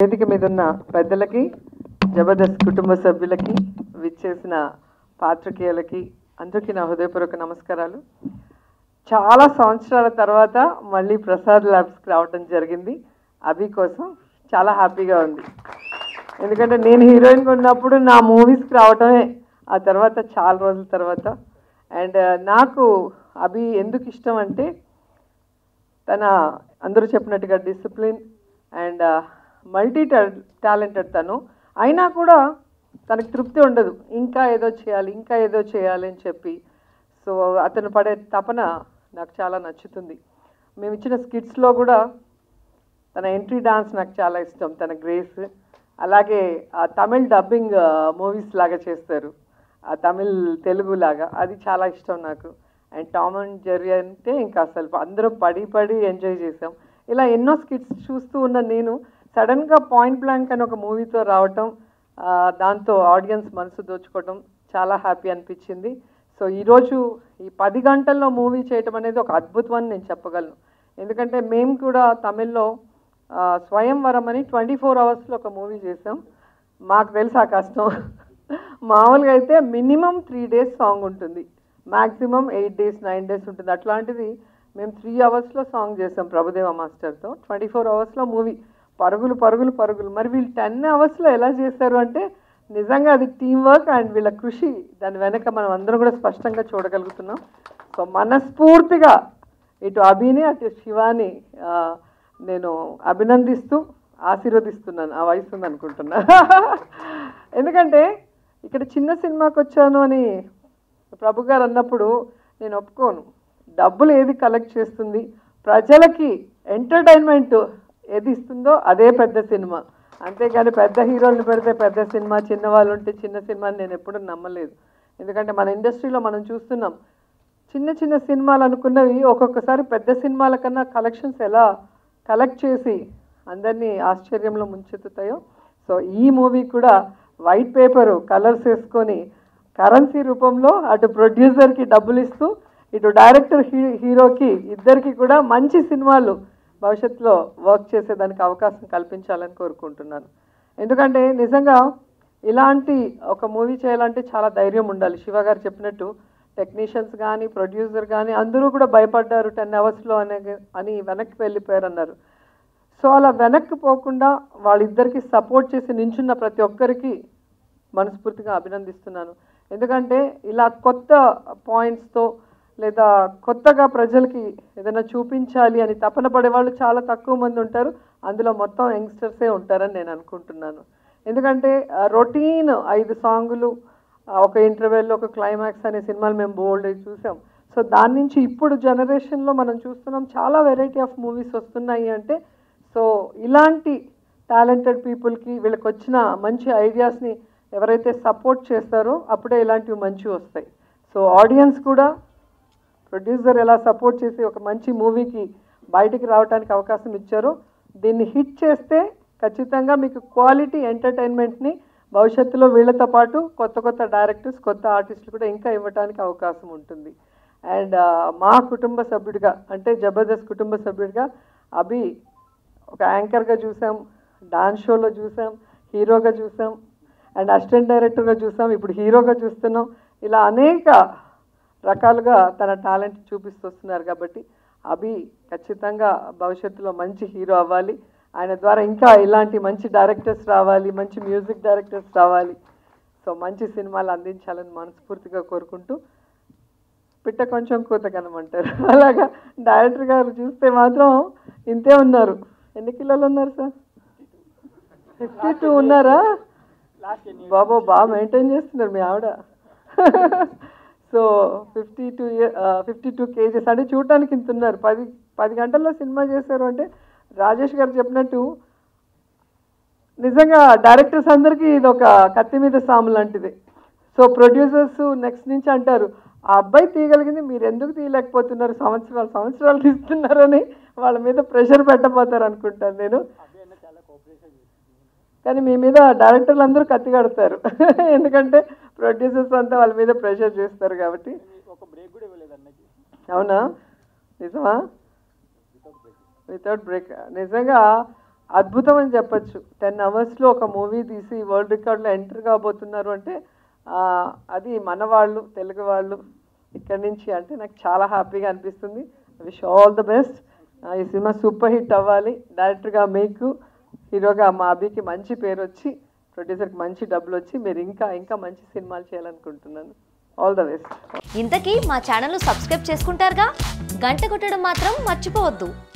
వేదిక మీద ఉన్న పెద్దలకి జబర్దస్త్ కుటుంబ సభ్యులకి విచ్చేసిన పాత్రికేయులకి అందరికీ నా హృదయపూర్వక నమస్కారాలు చాలా సంవత్సరాల తర్వాత మళ్ళీ ప్రసాద్ ల్యాబ్స్కి రావడం జరిగింది అభి కోసం చాలా హ్యాపీగా ఉంది ఎందుకంటే నేను హీరోయిన్గా ఉన్నప్పుడు నా మూవీస్కి రావటమే ఆ తర్వాత చాలా రోజుల తర్వాత అండ్ నాకు అభి ఎందుకు ఇష్టం అంటే తన అందరూ చెప్పినట్టుగా డిసిప్లిన్ అండ్ మల్టీ టాలెంటెడ్ తను అయినా కూడా తనకి తృప్తి ఉండదు ఇంకా ఏదో చేయాలి ఇంకా ఏదో చేయాలి అని చెప్పి సో అతను పడే తపన నాకు చాలా నచ్చుతుంది మేము ఇచ్చిన స్కిట్స్లో కూడా తన ఎంట్రీ డాన్స్ నాకు చాలా ఇష్టం తన గ్రేస్ అలాగే ఆ తమిళ్ డబ్బింగ్ మూవీస్ లాగా చేస్తారు ఆ తమిళ్ తెలుగు లాగా అది చాలా ఇష్టం నాకు అండ్ టామ్ అండ్ జెర్రీ అంటే ఇంకా అసలు అందరం పడి పడి ఎంజాయ్ చేసాం ఇలా ఎన్నో స్కిట్స్ చూస్తూ ఉన్న నేను సడన్గా పాయింట్ బ్లాంక్ అని ఒక మూవీతో రావటం ఆ, దాంతో ఆడియన్స్ మనసు దోచుకోవటం చాలా హ్యాపీ అనిపించింది సో ఈరోజు ఈ పది గంటల్లో మూవీ చేయటం అనేది ఒక అద్భుతం అని నేను చెప్పగలను ఎందుకంటే మేము కూడా తమిళ్లో ఆ, స్వయంవరం అని ట్వంటీ ఫోర్ అవర్స్లో ఒక మూవీ చేసాం మాకు తెలుసు ఆ కష్టం మామూలుగా అయితే మినిమం త్రీ డేస్ సాంగ్ ఉంటుంది maximum eight days nine days ఉంటుంది అట్లాంటిది మేము త్రీ అవర్స్లో సాంగ్ చేసాం ప్రభుదేవ మాస్టర్తో ట్వంటీ ఫోర్ అవర్స్లో మూవీ పరుగులు పరుగులు పరుగులు మరి వీళ్ళు టెన్ అవర్స్లో ఎలా చేశారు అంటే నిజంగా అది టీం వర్క్ అండ్ వీళ్ళ కృషి దాని వెనక మనం అందరం కూడా స్పష్టంగా చూడగలుగుతున్నాం సో మనస్ఫూర్తిగా ఇటు అభిని అటు శివాని ఆ, నేను అభినందిస్తూ ఆశీర్వదిస్తున్నాను ఆ వయసు ఉంది అనుకుంటున్నా ఎందుకంటే ఇక్కడ చిన్న సినిమాకి వచ్చాను అని ప్రభు గారు అన్నప్పుడు నేను ఒప్పుకోను డబ్బులు ఏది కలెక్ట్ చేస్తుంది ప్రజలకి ఎంటర్టైన్మెంట్ ఏది ఇస్తుందో అదే పెద్ద సినిమా అంతేగాని పెద్ద హీరోలను పెడితే పెద్ద సినిమా చిన్న వాళ్ళు ఉంటే చిన్న సినిమా అని నేను ఎప్పుడూ నమ్మలేదు ఎందుకంటే మన ఇండస్ట్రీలో మనం చూస్తున్నాం చిన్న చిన్న సినిమాలు అనుకున్నవి ఒక్కొక్కసారి పెద్ద సినిమాల కన్నా కలెక్షన్స్ ఎలా కలెక్ట్ చేసి అందరినీ ఆశ్చర్యంలో ముంచెత్తుతాయో సో ఈ మూవీ కూడా వైట్ పేపరు కలర్స్ వేసుకొని కరెన్సీ రూపంలో అటు ప్రొడ్యూసర్కి డబ్బులు ఇస్తూ ఇటు డైరెక్టర్ హీ హీరోకి ఇద్దరికి కూడా మంచి సినిమాలు భవిష్యత్తులో వర్క్ చేసేదానికి అవకాశం కల్పించాలని కోరుకుంటున్నాను ఎందుకంటే నిజంగా ఇలాంటి ఒక మూవీ చేయాలంటే చాలా ధైర్యం ఉండాలి శివ గారు చెప్పినట్టు టెక్నీషియన్స్ కానీ ప్రొడ్యూసర్ కానీ అందరూ కూడా భయపడ్డారు టెన్ అవర్స్లో అనే అని వెనక్కి వెళ్ళిపోయారు అన్నారు సో అలా వెనక్కి పోకుండా వాళ్ళిద్దరికి సపోర్ట్ చేసి నించున్న ప్రతి ఒక్కరికి మనస్ఫూర్తిగా అభినందిస్తున్నాను ఎందుకంటే ఇలా కొత్త పాయింట్స్తో లేదా కొత్తగా ప్రజలకి ఏదైనా చూపించాలి అని తపన పడే వాళ్ళు చాలా తక్కువ మంది ఉంటారు అందులో మొత్తం యంగ్స్టర్సే ఉంటారని నేను అనుకుంటున్నాను ఎందుకంటే రొటీన్ ఐదు సాంగులు ఆ, ఒక ఇంటర్వెల్లో ఒక క్లైమాక్స్ అనే సినిమాలు మేము బోల్డ్ చూసాం సో దాని నుంచి ఇప్పుడు జనరేషన్లో మనం చూస్తున్నాం చాలా వెరైటీ ఆఫ్ మూవీస్ వస్తున్నాయి అంటే సో ఇలాంటి టాలెంటెడ్ పీపుల్కి వీళ్ళకి వచ్చిన మంచి ఐడియాస్ని ఎవరైతే సపోర్ట్ చేస్తారో అప్పుడే ఇలాంటివి మంచివి వస్తాయి సో ఆడియన్స్ కూడా ప్రొడ్యూసర్ ఎలా సపోర్ట్ చేసి ఒక మంచి మూవీకి బయటికి రావడానికి అవకాశం ఇచ్చారో దీన్ని హిట్ చేస్తే ఖచ్చితంగా మీకు క్వాలిటీ ఎంటర్టైన్మెంట్ని భవిష్యత్తులో వీళ్ళతో పాటు కొత్త కొత్త డైరెక్టర్స్ కొత్త ఆర్టిస్టులు కూడా ఇంకా ఇవ్వడానికి అవకాశం ఉంటుంది అండ్ మా కుటుంబ సభ్యుడిగా అంటే జబర్దస్త్ కుటుంబ సభ్యుడిగా అభి ఒక యాంకర్గా చూసాం డాన్స్ షోలో చూసాం హీరోగా చూసాం అండ్ అసిస్టెంట్ డైరెక్టర్గా చూసాం ఇప్పుడు హీరోగా చూస్తున్నాం ఇలా అనేక రకాలుగా తన టాలెంట్ చూపిస్తూ వస్తున్నారు కాబట్టి అభి ఖచ్చితంగా భవిష్యత్తులో మంచి హీరో అవ్వాలి ఆయన ద్వారా ఇంకా ఇలాంటి మంచి డైరెక్టర్స్ రావాలి మంచి మ్యూజిక్ డైరెక్టర్స్ రావాలి సో మంచి సినిమాలు అందించాలని మనస్ఫూర్తిగా కోరుకుంటూ పిట్ట కొంచెం కూత కనమంటారు అలాగా డైరెక్టర్ గారు చూస్తే మాత్రం ఇంతే ఉన్నారు ఎన్ని కిలోలు ఉన్నారు సార్ ఫిఫ్టీ టూ ఉన్నారా బాబో బాగా మెయింటైన్ చేస్తున్నారు మీ ఆవిడ so fifty two fifty two kgs అంటే చూడటానికి ఇంత ఉన్నారు పది పది గంటల్లో సినిమా చేశారు అంటే రాజేష్ గారు చెప్పినట్టు నిజంగా డైరెక్టర్స్ అందరికీ ఇది ఒక కత్తి మీద సాము లాంటిది సో ప్రొడ్యూసర్స్ నెక్స్ట్ నుంచి అంటారు ఆ అబ్బాయి తీయగలిగింది మీరు ఎందుకు తీయలేకపోతున్నారు సంవత్సరాలు సంవత్సరాలు తీస్తున్నారని వాళ్ళ మీద ప్రెషర్ పెట్టబోతారు అనుకుంటాను నేను కానీ మీ మీద డైరెక్టర్లు అందరూ కత్తి కడతారు ఎందుకంటే ప్రొడ్యూసర్స్ అంతా వాళ్ళ మీద ప్రెషర్ చేస్తారు కాబట్టి ఒక బ్రేక్ కూడా ఇవ్వలేదు అన్నకి అవునా నిజమా వితౌట్ బ్రేక్ నిజంగా అద్భుతం అని చెప్పొచ్చు టెన్ అవర్స్లో ఒక మూవీ తీసి వరల్డ్ రికార్డులో ఎంటర్ కాబోతున్నారు అంటే ఆ, అది మన వాళ్ళు తెలుగు వాళ్ళు ఇక్కడి నుంచి అంటే నాకు చాలా హ్యాపీగా అనిపిస్తుంది విష్ ఆల్ ద బెస్ట్ ఈ సినిమా సూపర్ హిట్ అవ్వాలి డైరెక్టర్గా మీకు హీరోగా మా అభికి మంచి పేరు వచ్చి ప్రొడ్యూసర్కి మంచి డబ్బులు వచ్చి మీరు ఇంకా ఇంకా మంచి సినిమాలు చేయాలనుకుంటున్నాను ఆల్ ద బెస్ట్ ఇంతకీ మా ఛానల్ను సబ్స్క్రైబ్ చేసుకుంటారుగా గంట కొట్టడం మాత్రం మర్చిపోవద్దు